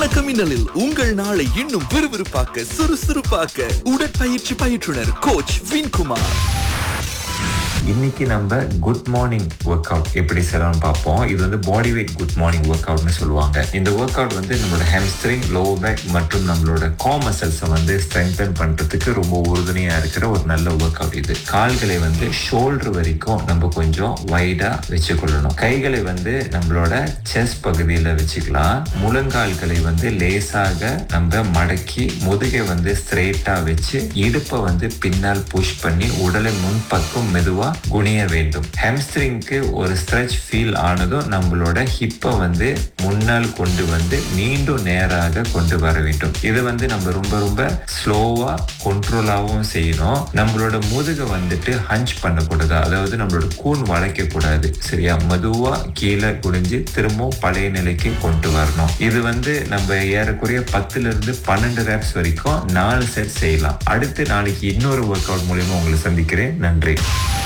வணக்கம் மின்னலில் உங்கள் நாளை இன்னும் விறுவிறுப்பாக்க சுறுசுறுப்பாக்க உடற்பயிற்சி பயிற்றுனர் கோச் வின்குமார் இன்னைக்கு நம்ம குட் மார்னிங் ஒர்க் அவுட் எப்படி செய்யலாம்னு பார்ப்போம் இது வந்து body weight good morning work அவுட்னு சொல்லுவாங்க இந்த ஒர்க் அவுட் வந்து நம்மளோட ஹெம்ஸ்ட்ரிங் லோ பேக் மற்றும் நம்மளோட கா மசில்ஸை வந்து ஸ்ட்ரெங்தன் பண்றதுக்கு ரொம்ப உறுதுணையா இருக்கிற ஒரு நல்ல ஒர்க் அவுட் இது கால்களை வந்து ஷோல்டர் வரைக்கும் நம்ம கொஞ்சம் வைடா வச்சுக்கொள்ளணும் கைகளை வந்து நம்மளோட செஸ்ட் பகுதியில் வச்சுக்கலாம் முழங்கால்களை வந்து லேசாக நம்ம மடக்கி முதுகை வந்து ஸ்ட்ரெயிட்டா வச்சு இடுப்பை வந்து பின்னால் புஷ் பண்ணி உடலை முன்பக்கம் மெதுவா குனிய வேண்டும் ஹெம்ஸ்ட்ரிங்க்கு ஒரு ஸ்ட்ரெச் ஃபீல் ஆனதும் நம்மளோட ஹிப்பை வந்து முன்னால் கொண்டு வந்து மீண்டும் நேராக கொண்டு வர வேண்டும் இது வந்து நம்ம ரொம்ப ரொம்ப ஸ்லோவா கண்ட்ரோலாகவும் செய்யணும் நம்மளோட முதுகை வந்துட்டு ஹஞ்ச் பண்ணக்கூடாது அதாவது நம்மளோட கூன் வளைக்க கூடாது சரியா மெதுவா கீழே குடிஞ்சு திரும்பவும் பழைய நிலைக்கு கொண்டு வரணும் இது வந்து நம்ம ஏறக்குறைய பத்துல இருந்து பன்னெண்டு ரேப்ஸ் வரைக்கும் நாலு செட் செய்யலாம் அடுத்து நாளைக்கு இன்னொரு ஒர்க் அவுட் மூலியமா உங்களை சந்திக்கிறேன் நன்றி